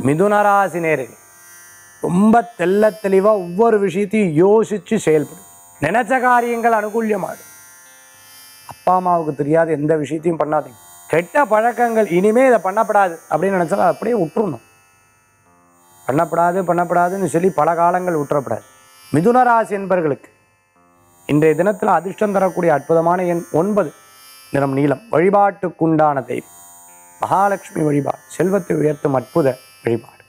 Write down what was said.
மிதுனராசி நேர்கள் ரொம்ப தெள்ள தெளிவாக ஒவ்வொரு விஷயத்தையும் யோசித்து செயல்படும் நினைச்ச காரியங்கள் அனுகூல்யமாகும் அப்பா அம்மாவுக்கு தெரியாத எந்த விஷயத்தையும் பண்ணாதீங்க கெட்ட பழக்கங்கள் இனிமே இதை பண்ணப்படாது அப்படின்னு நினச்சாலும் அதை அப்படியே விட்டுறணும் பண்ணப்படாது பண்ணப்படாதுன்னு சொல்லி பல காலங்கள் விட்டுறப்படாது மிதுனராசி என்பர்களுக்கு இன்றைய தினத்தில் அதிர்ஷ்டம் தரக்கூடிய அற்புதமான எண் ஒன்பது நிறம் நீளம் வழிபாட்டுக்குண்டான தெய்வம் மகாலட்சுமி வழிபாடு செல்வத்தை உயர்த்தும் அற்புத வழிபாடு